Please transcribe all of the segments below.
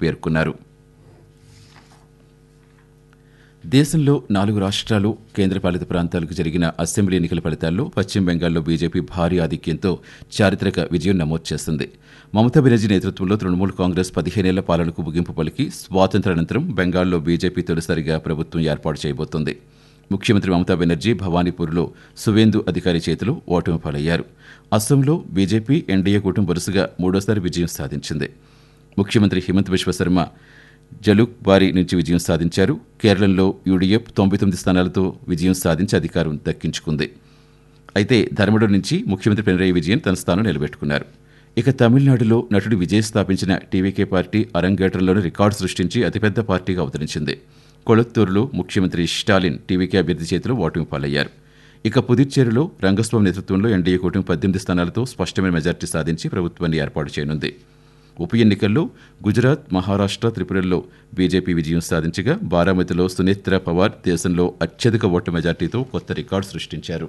పేర్కొన్నారు దేశంలో నాలుగు రాష్ట్రాలు కేంద్రపాలిత ప్రాంతాలకు జరిగిన అసెంబ్లీ ఎన్నికల ఫలితాల్లో పశ్చిమ బెంగాల్లో బీజేపీ భారీ ఆధిక్యంతో చారిత్రక విజయం నమోదు చేసింది మమతా బెనర్జీ నేతృత్వంలో తృణమూల్ కాంగ్రెస్ పదిహేనేళ్ల పాలనకు ముగింపు పలికి స్వాతంత్రానంతరం బెంగాల్లో బీజేపీ తొలిసారిగా ప్రభుత్వం ఏర్పాటు చేయబోతోంది ముఖ్యమంత్రి మమతా బెనర్జీ భవానీపూర్లో సువేందు అధికారి చేతిలో ఓటమి పాలయ్యారు అస్సాంలో బీజేపీ ఎన్డీఏ కూటమి వరుసగా మూడోసారి విజయం సాధించింది ముఖ్యమంత్రి హిమంత్ బిశ్వశర్మ జలుక్ బారి నుంచి విజయం సాధించారు కేరళలో యూడీఎఫ్ తొంభై తొమ్మిది స్థానాలతో విజయం సాధించి అధికారం దక్కించుకుంది అయితే ధర్మడు నుంచి ముఖ్యమంత్రి పినరయి విజయన్ తన స్థానం నిలబెట్టుకున్నారు ఇక తమిళనాడులో నటుడు విజయ్ స్థాపించిన టీవీకే పార్టీ అరంగేట్రంలోని రికార్డు సృష్టించి అతిపెద్ద పార్టీగా అవతరించింది కొళత్తూరులో ముఖ్యమంత్రి స్టాలిన్ టీవీకే అభ్యర్థి చేతిలో ఓటమి పాలయ్యారు ఇక పుదుచ్చేరిలో రంగస్వామి నేతృత్వంలో ఎన్డీఏ కూటమి పద్దెనిమిది స్థానాలతో స్పష్టమైన మెజార్టీ సాధించి ప్రభుత్వాన్ని ఏర్పాటు చేయనుంది ఉప ఎన్నికల్లో గుజరాత్ మహారాష్ట్ర త్రిపురల్లో బీజేపీ విజయం సాధించగా బారామతిలో సునేత్ర పవార్ దేశంలో అత్యధిక ఓట్ల మెజార్టీతో కొత్త రికార్డు సృష్టించారు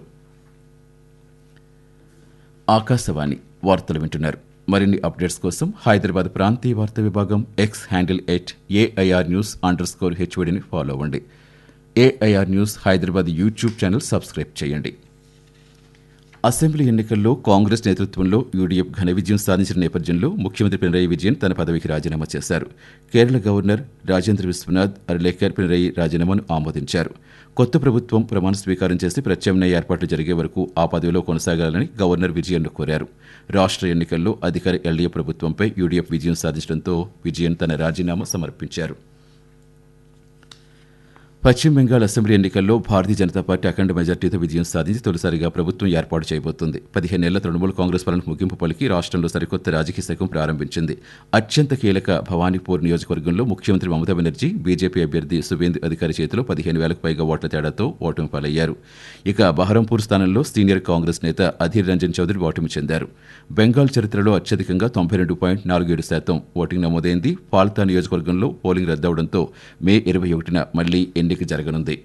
ఆకాశవాణి వార్తలు వింటున్నారు మరిన్ని అప్డేట్స్ కోసం హైదరాబాద్ ప్రాంతీయ వార్తా విభాగం X handle at AIR news under score హెచ్ఓడిని ఫాలో అవ్వండి AIR news Hyderabad YouTube channel subscribe చేయండి అసెంబ్లీ ఎన్నికల్లో కాంగ్రెస్ నేతృత్వంలో యూడీఎఫ్ ఘన విజయం సాధించిన నేపథ్యంలో ముఖ్యమంత్రి పినరయి విజయన్ తన పదవికి రాజీనామా చేశారు కేరళ గవర్నర్ రాజేంద్ర విశ్వనాథ్ అర్లేకర్ పినరయి రాజీనామాను ఆమోదించారు కొత్త ప్రభుత్వం ప్రమాణ స్వీకారం చేసి ప్రత్యామ్నాయ ఏర్పాట్లు జరిగే వరకు ఆ పదవిలో కొనసాగాలని గవర్నర్ విజయన్ను కోరారు రాష్ట్ర ఎన్నికల్లో అధికార ఎల్డీఏ ప్రభుత్వంపై యూడీఎఫ్ విజయం సాధించడంతో విజయన్ తన రాజీనామా సమర్పించారు పశ్చిమ బెంగాల్ అసెంబ్లీ ఎన్నికల్లో భారతీయ జనతా పార్టీ అఖండ మెజార్టీతో విజయం సాధించి తొలిసారిగా ప్రభుత్వం ఏర్పాటు చేయబోతోంది పదిహేనేళ్ల తృణమూల్ కాంగ్రెస్ పాలనకు ముగింపు పలికి రాష్ట్రంలో సరికొత్త రాజకీయ శకం ప్రారంభించింది అత్యంత కీలక భవానీపూర్ నియోజకవర్గంలో ముఖ్యమంత్రి మమతా బెనర్జీ బీజేపీ అభ్యర్థి సువేందు అధికారి చేతిలో పదిహేను వేలకు పైగా ఓట్ల తేడాతో ఓటమి పాలయ్యారు ఇక బహరంపూర్ స్థానంలో సీనియర్ కాంగ్రెస్ నేత అధీర్ రంజన్ చౌదరి ఓటమి చెందారు బెంగాల్ చరిత్రలో అత్యధికంగా తొంభై రెండు పాయింట్ నాలుగు ఏడు శాతం ఓటింగ్ నమోదైంది పాల్తా నియోజకవర్గంలో పోలింగ్ రద్దవడంతో మే ఇరవై ఒకటిన మళ్లీ ఎన్నిక జరగనుంది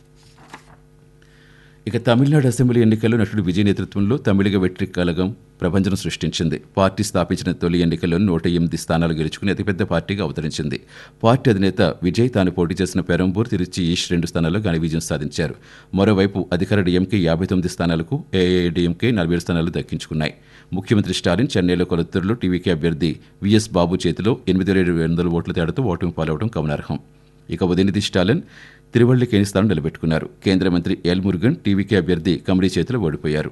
ఇక తమిళనాడు అసెంబ్లీ ఎన్నికల్లో నటుడు విజయ్ నేతృత్వంలో తమిళిగ వెట్రి కలగం ప్రపంచం సృష్టించింది పార్టీ స్థాపించిన తొలి ఎన్నికల్లో నూట ఎనిమిది స్థానాలు గెలుచుకుని అతిపెద్ద పార్టీగా అవతరించింది పార్టీ అధినేత విజయ్ తాను పోటీ చేసిన పెరంబూర్ తిరుచి ఈస్ట్ రెండు స్థానాల్లో ఘన విజయం సాధించారు మరోవైపు అధికార డీఎంకే యాభై తొమ్మిది స్థానాలకు ఏఐడిఎంకే నలభై ఏడు స్థానాలు దక్కించుకున్నాయి ముఖ్యమంత్రి స్టాలిన్ చెన్నైలో కొలత్తూరులో టీవీకే అభ్యర్థి విఎస్ బాబు చేతిలో ఎనిమిది వేల ఏడు వందల ఓట్ల తేడాతో ఓటమి పాలవడం గమనార్హం ఇక ఉదయనిధి స్టాలిన్ తిరువళ్లికేని స్థానం నిలబెట్టుకున్నారు కేంద్ర మంత్రి ఎల్ మురుగన్ టీవీకే అభ్యర్థి కమిడీ చేతిలో ఓడిపోయారు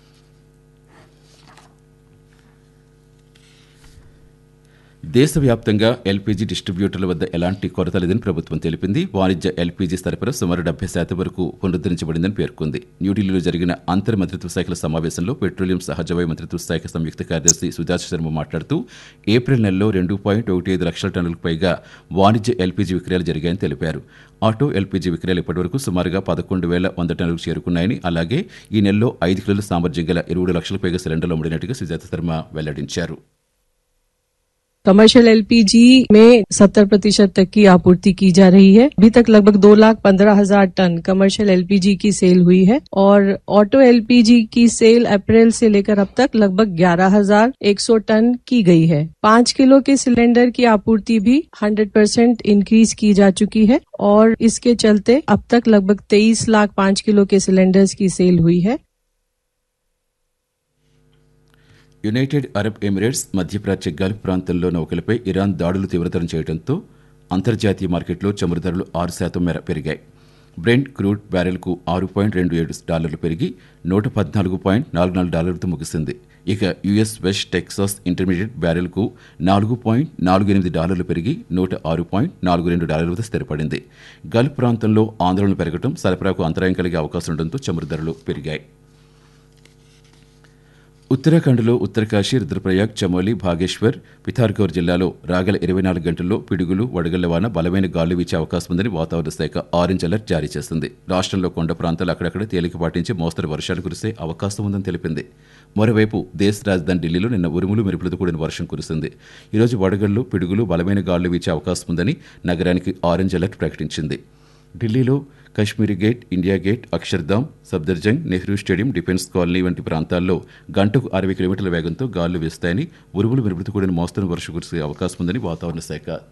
దేశవ్యాప్తంగా ఎల్పీజీ డిస్ట్రిబ్యూటర్ల వద్ద ఎలాంటి కొరత లేదని ప్రభుత్వం తెలిపింది వాణిజ్య ఎల్పీజీ సరఫరా సుమారు డెబ్బై శాతం వరకు పునరుద్ధరించబడిందని పేర్కొంది న్యూఢిల్లీలో జరిగిన అంతర్ మంత్రిత్వ శాఖల సమావేశంలో పెట్రోలియం సహజవాయు మంత్రిత్వ శాఖ సంయుక్త కార్యదర్శి సుజాత శర్మ మాట్లాడుతూ ఏప్రిల్ నెలలో రెండు పాయింట్ ఒకటి ఐదు లక్షల టన్నులకు పైగా వాణిజ్య ఎల్పీజీ విక్రయాలు జరిగాయని తెలిపారు ఆటో ఎల్పీజీ విక్రయాలు ఇప్పటివరకు సుమారుగా పదకొండు వేల వంద టన్నులకు చేరుకున్నాయని అలాగే ఈ నెలలో ఐదు కిలోల సామర్థ్యం గల ఇరవై లక్షల పైగా సిలిండర్లు అమ్మినట్టుగా సుజాత శర్మ వెల్లడించారు कमर्शियल एलपीजी में 70 प्रतिशत तक की आपूर्ति की जा रही है अभी तक लगभग दो लाख पंद्रह हजार टन कमर्शियल एलपीजी की सेल हुई है और ऑटो एलपीजी की सेल अप्रैल से लेकर अब तक लगभग ग्यारह हजार एक सौ टन की गई है पाँच किलो के सिलेंडर की आपूर्ति भी हंड्रेड परसेंट इंक्रीज की जा चुकी है और इसके चलते अब तक लगभग तेईस लाख पाँच किलो के सिलेंडर्स की सेल हुई है యునైటెడ్ అరబ్ ఎమిరేట్స్ మధ్యప్రాచ్య గల్ఫ్ ప్రాంతంలో నౌకలపై ఇరాన్ దాడులు తీవ్రతరం చేయడంతో అంతర్జాతీయ మార్కెట్లో చమురు ధరలు ఆరు శాతం మేర పెరిగాయి బ్రెంట్ క్రూడ్ బ్యారెల్కు ఆరు పాయింట్ రెండు ఏడు డాలర్లు పెరిగి నూట పద్నాలుగు పాయింట్ నాలుగు నాలుగు డాలర్లతో ముగిసింది ఇక యుఎస్ వెస్ట్ టెక్సాస్ ఇంటర్మీడియట్ బ్యారెల్కు నాలుగు పాయింట్ నాలుగు ఎనిమిది డాలర్లు పెరిగి నూట ఆరు పాయింట్ నాలుగు రెండు డాలర్లతో స్థిరపడింది గల్ఫ్ ప్రాంతంలో ఆందోళన పెరగడం సరఫరాకు అంతరాయం కలిగే అవకాశం ఉండడంతో చమురు ధరలు పెరిగాయి ఉత్తరాఖండ్లో ఉత్తరకాశీ రుద్రప్రయాగ్ చమోలి భాగేశ్వర్ పిథార్గౌర్ జిల్లాలో రాగల ఇరవై నాలుగు గంటల్లో పిడుగులు వడగళ్ల వాన బలమైన గాలు వీచే అవకాశం ఉందని వాతావరణ శాఖ ఆరెంజ్ అలర్ట్ జారీ చేసింది రాష్ట్రంలో కొండ ప్రాంతాలు అక్కడక్కడ తేలికపాటి నుంచి మోస్తరు వర్షాలు కురిసే అవకాశం ఉందని తెలిపింది మరోవైపు దేశ రాజధాని ఢిల్లీలో నిన్న ఉరుములు మెరుపులతో కూడిన వర్షం కురిసింది ఈరోజు వడగళ్లు పిడుగులు బలమైన గాలు వీచే అవకాశం ఉందని నగరానికి ఆరెంజ్ అలర్ట్ ప్రకటించింది ఢిల్లీలో Kashmiri Gate India Gate Akshardham Safdarjung Nehru stadium Defence Colony వంటి ప్రాంతాల్లో గంటకు అరవై కిలోమీటర్ల వేగంతో గాలులు వీస్తాయని ఉరుములు మెరుపులతో కూడిన మోస్తరు వర్షం కురిసే అవకాశం ఉందని వాతావరణ శాఖ